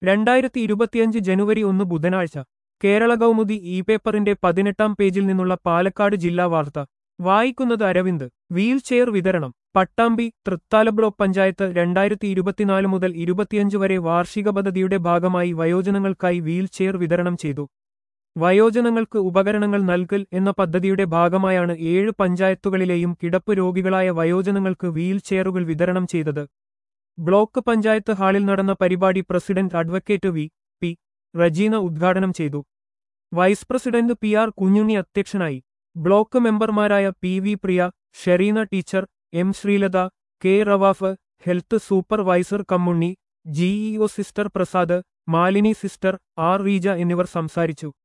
രണ്ടായിരത്തി ഇരുപത്തിയഞ്ച് ജനുവരി ഒന്ന് ബുധനാഴ്ച കേരള കൗമുദി ഇ പേപ്പറിന്റെ പതിനെട്ടാം പേജിൽ നിന്നുള്ള പാലക്കാട് ജില്ലാ വാർത്ത വായിക്കുന്നത് അരവിന്ദ് വീൽ ചെയർ വിതരണം പട്ടാമ്പി തൃത്താല ബ്ലോക്ക് പഞ്ചായത്ത് രണ്ടായിരത്തി ഇരുപത്തിനാല് മുതൽ ഇരുപത്തിയഞ്ച് വരെ വാർഷിക പദ്ധതിയുടെ ഭാഗമായി വയോജനങ്ങൾക്കായി വീൽ ചെയർ വിതരണം ചെയ്തു വയോജനങ്ങൾക്ക് ഉപകരണങ്ങൾ നൽകൽ എന്ന പദ്ധതിയുടെ ഭാഗമായാണ് ഏഴ് പഞ്ചായത്തുകളിലെയും കിടപ്പ് രോഗികളായ വയോജനങ്ങൾക്ക് വീൽ ചെയറുകൾ വിതരണം ചെയ്തത് ബ്ലോക്ക് പഞ്ചായത്ത് ഹാളിൽ നടന്ന പരിപാടി president advocate V P Rajeena ഉദ്ഘാടനം ചെയ്തു vice president P R Kunhunni അധ്യക്ഷനായി ബ്ലോക്ക് മെമ്പർമാരായ P V Priya Shereena teacher M Sreelatha K Rawaf health supervisor Kammunni GEO sister Prasad Malini sister R Reeja എന്നിവർ സംസാരിച്ചു